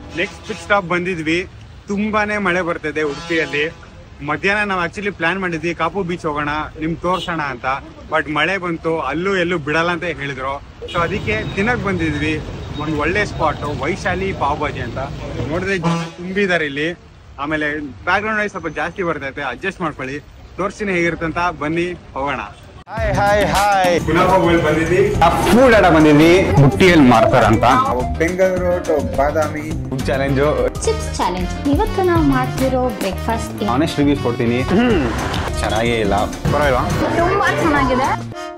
next ಪಿಕ್ stop ಬಂದಿದ್ವಿ ತುಂಬಾನೇ ಮಳೆ ಬರ್ತಿದೆ ಉಡುಪಿಯಲ್ಲಿ ಮಧ್ಯಾಹ್ನ ನಾವು ಆಕ್ಚುಲಿ ಪ್ಲಾನ್ ಮಾಡಿದ್ವಿ ಕಾಪು ಬೀಚ್ ಹೋಗೋಣ ನಿಮ್ ತೋರ್ಸೋಣ ಅಂತ ಬಟ್ ಮಳೆ ಬಂತು ಅಲ್ಲೂ ಎಲ್ಲೂ ಬಿಡಲ್ಲ ಅಂತ ಹೇಳಿದ್ರು ಸೊ ಅದಕ್ಕೆ ತಿನ್ನಕ್ ಬಂದಿದ್ವಿ ಒಂದು ಒಳ್ಳೆ ಸ್ಪಾಟ್ ವೈಶಾಲಿ ಪಾವ್ ಭಾಜಿ ಅಂತ ನೋಡಿದ್ರೆ ಜನ ತುಂಬಿದಾರೆ ಇಲ್ಲಿ ಆಮೇಲೆ ಬ್ಯಾಕ್ ಗ್ರೌಂಡ್ ಸ್ವಲ್ಪ ಜಾಸ್ತಿ ಬರ್ತೈತೆ ಅಡ್ಜಸ್ಟ್ ಮಾಡ್ಕೊಳ್ಳಿ ತೋರ್ಸಿನ ಹೇಗಿರುತ್ತೆ ಅಂತ ಬನ್ನಿ ಹೋಗೋಣ ಹಾಯ್ ಹಾಯ್ ಹಾಯ್ ಪುನಃ ಬಂದಿದ್ವಿ ಫುಡ್ ಆಡ ಬಂದಿದ್ವಿ ಬುಟ್ಟಿಯಲ್ಲಿ ಮಾರ್ತಾರ ಅಂತ Bengaluru to Badami challenge chips challenge ಇವತ್ತು ನಾವು ಮಾಡ್ತಿರೋ ಬ್ರೇಕ್ಫಾಸ್ಟ್ ಆನೆಸ್ಟ್ ರಿವ್ಯೂಸ್ ಕೊಡ್ತೀನಿ ಚೆನ್ನಾಗೇ ಇಲ್ಲ ಪರವಾಗಿಲ್ಲ ತುಂಬಾ ಚೆನ್ನಾಗಿದೆ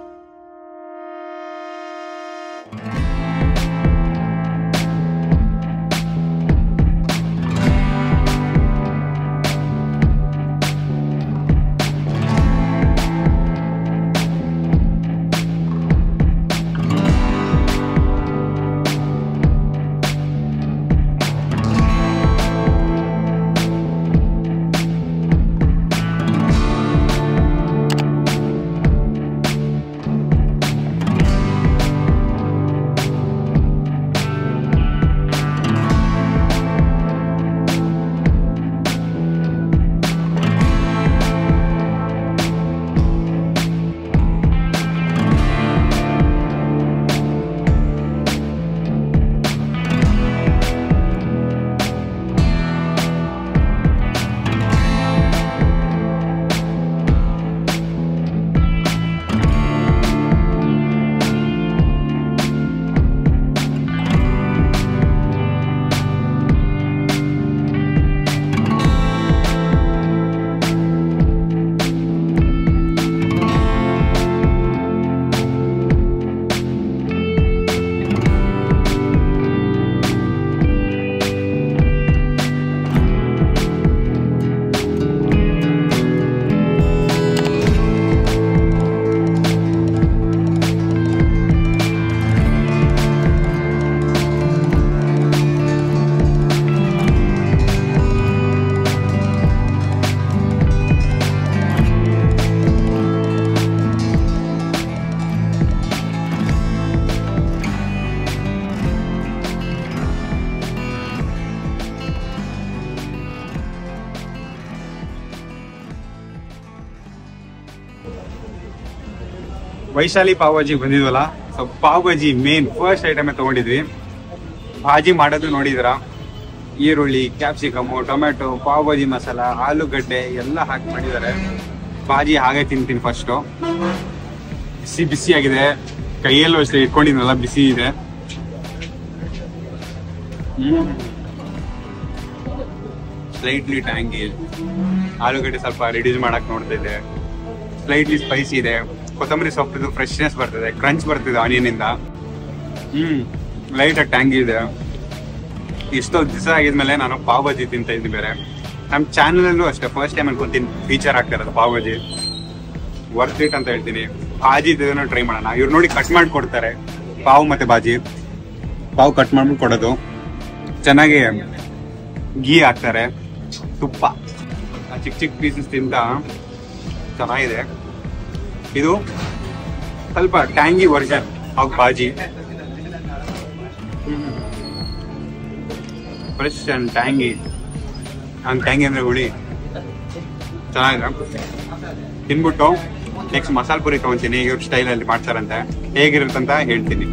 ವೈಶಾಲಿ ಪಾವ್ ಭಾಜಿ ಬಂದಿದ್ವಲ್ಲ so pav bhaji main first item ತಗೊಂಡಿದ್ವಿ ಭಾಜಿ ಮಾಡೋದು ನೋಡಿದ್ರ ಈರುಳ್ಳಿ ಕ್ಯಾಪ್ಸಿಕಮು ಟೊಮೆಟೊ ಪಾವ್ ಭಾಜಿ ಮಸಾಲ ಆಲೂಗಡ್ಡೆ ಎಲ್ಲ ಹಾಕಿ ಮಾಡಿದ್ದಾರೆ ಭಾಜಿ ಹಾಗೆ ತಿಂತೀನಿ ಫಸ್ಟು ಬಿಸಿ ಬಿಸಿ ಆಗಿದೆ ಕೈಯಲ್ಲೂ ಅಷ್ಟೇ ಇಟ್ಕೊಂಡಿದ್ನಲ್ಲ ಬಿಸಿ ಇದೆ ಸ್ಲೈಟ್ಲಿ ಟ್ಯಾಂಗಿ ಆಲೂಗಡ್ಡೆ ಸ್ವಲ್ಪ ರಿಡ್ಯೂಸ್ ಮಾಡಕ್ ನೋಡ್ತಾ ಇದೆ ಸ್ಲೈಟ್ಲಿ ಸ್ಪೈಸಿ ಇದೆ ಕೊತ್ತಂಬರಿ ಸೊಪ್ಪು ಫ್ರೆಶ್ನೆಸ್ ಬರ್ತದೆ ಕ್ರಂಚ್ ಬರ್ತಿದೆ ಆನಿಯನ್ ಇಂದ ಹ್ಮ್ ಲೈಟ್ ಆಗಿ ಟ್ಯಾಂಗಿ ಇದೆ ಎಷ್ಟೋ ದಿವಸ ಆಗಿದ್ಮೇಲೆ ನಾನು ಪಾವ್ ಭಾಜಿ ತಿಂತ ಇದ್ದೀನಿ ಬೇರೆ ನಮ್ಮ ಚಾನಲ್ ಅಲ್ಲೂ ಅಷ್ಟೇ ಫಸ್ಟ್ ಟೈಮ್ ಅನ್ಕೊಂತೀನಿ ಫೀಚರ್ ಆಗ್ತಾ ಇರೋದು ಪಾವ್ ಭಾಜಿ ವರ್ತ್ ಇಟ್ ಅಂತ ಹೇಳ್ತೀನಿ ಭಾಜಿ ಟ್ರೈ ಮಾಡೋಣ ಇವ್ರು ನೋಡಿ ಕಟ್ ಮಾಡಿ ಕೊಡ್ತಾರೆ ಪಾವ್ ಮತ್ತೆ ಬಾಜಿ ಪಾವ್ ಕಟ್ ಮಾಡ್ಬಿಟ್ಟು ಕೊಡೋದು ಚೆನ್ನಾಗಿ ಗೀ ಹಾಕ್ತಾರೆ ತುಪ್ಪ ಆ ಚಿಕ್ಕ ಚಿಕ್ಕ ಪೀಸಸ್ ತಿಂತ ಚೆನ್ನಾಗಿದೆ ಇದು ಸ್ವಲ್ಪ tangy version of bhaji fresh and tangy ಹಂಗ್ ಟ್ಯಾಂಗಿ ಅಂದ್ರೆ ಹುಳಿ ಚೆನ್ನಾಗಿದೆ ತಿನ್ಬಿಟ್ಟು ನೆಕ್ಸ್ಟ್ ಮಸಾಲ ಪುರಿ ತಗೊಂತೀನಿ ಇವ್ರ ಸ್ಟೈಲಲ್ಲಿ ಮಾಡ್ತಾರಂತೆ ಹೇಗಿರುತ್ತಂತ ಹೇಳ್ತೀನಿ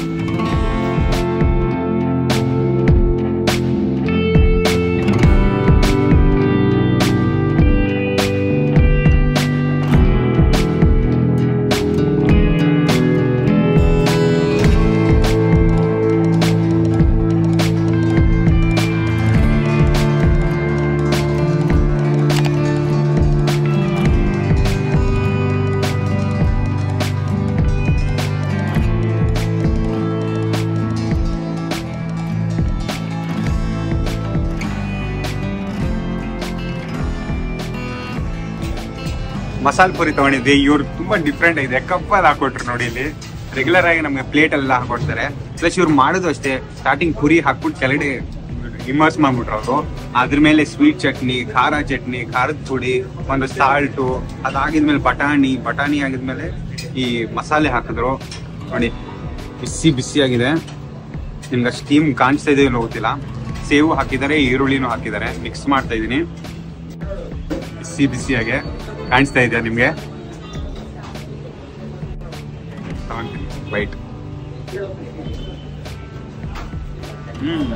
ಮಸಾಲ ಪುರಿ ತಗೊಂಡಿದ್ವಿ ಇವ್ರು ತುಂಬಾ ಡಿಫ್ರೆಂಟ್ ಇದೆ ಕಪ್ಪಲ್ಲಿ ಹಾಕೊಟ್ರು ನೋಡಿ ಇಲ್ಲಿ ರೆಗ್ಯುಲರ್ ಆಗಿ ನಮ್ಗೆ ಪ್ಲೇಟ್ ಎಲ್ಲ ಹಾಕೊಡ್ತಾರೆ ಪ್ಲಸ್ ಇವ್ರು ಮಾಡೋದು ಅಷ್ಟೇ ಸ್ಟಾರ್ಟಿಂಗ್ ಪುರಿ ಹಾಕ್ಬಿಟ್ಟು ಕೆಳಗಡೆ ಇಮರ್ಸ್ ಮಾಡ್ಬಿಟ್ರು ಅವರು ಅದ್ರ ಮೇಲೆ ಸ್ವೀಟ್ ಚಟ್ನಿ ಖಾರ ಚಟ್ನಿ ಖಾರದ ಪುಡಿ ಒಂದು ಸಾಲ್ಟು ಅದಾಗಿದ್ಮೇಲೆ ಬಟಾಣಿ ಬಟಾಣಿ ಆಗಿದ್ಮೇಲೆ ಈ ಮಸಾಲೆ ಹಾಕಿದ್ರು ನೋಡಿ ಬಿಸಿ ಬಿಸಿ ಆಗಿದೆ ನಿಮ್ಗೆ ಸ್ಟೀಮ್ ಕಾಣಿಸ್ತಾ ಇದೆಯೋ ಗೊತ್ತಿಲ್ಲ ಸೇವು ಹಾಕಿದ್ದಾರೆ ಈರುಳ್ಳಿನೂ ಹಾಕಿದ್ದಾರೆ ಮಿಕ್ಸ್ ಮಾಡ್ತಾ ಇದೀನಿ ಬಿಸಿ ಬಿಸಿಯಾಗೆ ಕಾಣಿಸ್ತಾ ಇದೆಯಾ ನಿಮ್ಗೆ ವೈಟ್ ಹ್ಮ್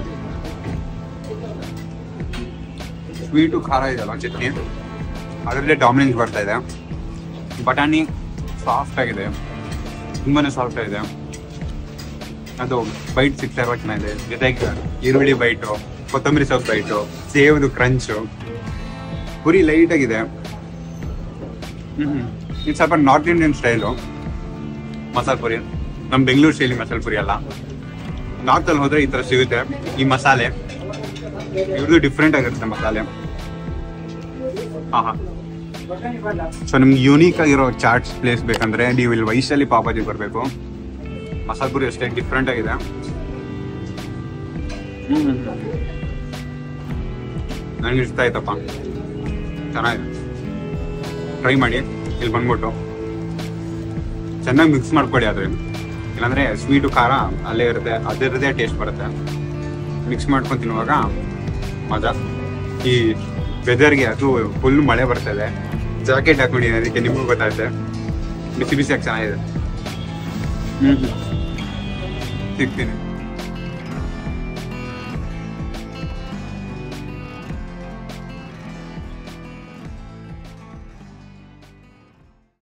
ಸ್ವೀಟು ಖಾರ ಇದೆಯಲ್ಲ ಚಟ್ನಿ ಅದರಲ್ಲೇ ಡಾಮಿನೆನ್ಸ್ ಬರ್ತಾ ಇದೆ ಬಟಾಣಿ ಸಾಫ್ಟ್ ಆಗಿದೆ ತುಂಬಾನೇ ಸಾಫ್ಟ್ ಆಗಿದೆ ಅದು ಬೈಟ್ ಸಿಗ್ತಾ ಇರೋ ಚೆನ್ನಾಗಿದೆ ಜೊತೆಗೆ ಈರುಳ್ಳಿ ಬೈಟು ಕೊತ್ತಂಬರಿ ಸೊಪ್ಪು ಬೈಟು ಸೇವ್ದು ಕ್ರಂಚು ಪುರಿ ಲೈಟ್ ಆಗಿದೆ ಹ್ಮ್ ಇದು ಸ್ವಲ್ಪ ನಾರ್ತ್ ಇಂಡಿಯನ್ ಸ್ಟೈಲು ಮಸಾಲೆ ಪುರಿ ನಮ್ಮ ಬೆಂಗಳೂರು ಶೈಲಿ ಮಸಾಲೆ ಪುರಿ ಅಲ್ಲ ನಾರ್ತ್ ಅಲ್ಲಿ ಹೋದ್ರೆ ಈ ತರ ಸಿಗುತ್ತೆ ಈ ಮಸಾಲೆ ಇವ್ರದ್ದು ಡಿಫ್ರೆಂಟ್ ಆಗಿರುತ್ತೆ ಮಸಾಲೆ ಹಾ ಹಾ ಸೊ ನಿಮ್ಗೆ ಯೂನಿಕ್ ಆಗಿರೋ ಚಾಟ್ಸ್ ಪ್ಲೇಸ್ ಬೇಕಂದ್ರೆ ನೀವು ಇಲ್ಲಿ ವೈಶಾಲಿ ಪಾಪಾಜಿ ಬರಬೇಕು ಮಸಾಲೆ ಪುರಿ ಅಷ್ಟೇ ಡಿಫ್ರೆಂಟ್ ಆಗಿದೆ ನನಗೆ ಇಷ್ಟ ಆಯ್ತಪ್ಪ ಚೆನ್ನಾಗಿದೆ ಟ್ರೈ ಮಾಡಿ ಇಲ್ಲಿ ಬಂದ್ಬಿಟ್ಟು ಚೆನ್ನಾಗಿ ಮಿಕ್ಸ್ ಮಾಡ್ಕೊಡಿ ಆದ್ರೆ ಇಲ್ಲಾಂದ್ರೆ ಸ್ವೀಟು ಖಾರ ಅಲ್ಲೇ ಇರುತ್ತೆ ಅದರದೇ ಟೇಸ್ಟ್ ಬರುತ್ತೆ ಮಿಕ್ಸ್ ಮಾಡ್ಕೊಂಡು ತಿನ್ನುವಾಗ ಮಜಾ ಈ ವೆದರ್ಗೆ ಅದು ಫುಲ್ ಮಳೆ ಬರ್ತದೆ ಜಾಕೆಟ್ ಹಾಕೊಂಡಿದ್ದೀನಿ ಅದಕ್ಕೆ ನಿಮಗೂ ಗೊತ್ತಾಗುತ್ತೆ ಬಿಸಿ ಬಿಸಿಯಾಗಿ ಚೆನ್ನಾಗಿದೆ ಹ್ಮ್ ಸಿಗ್ತೀನಿ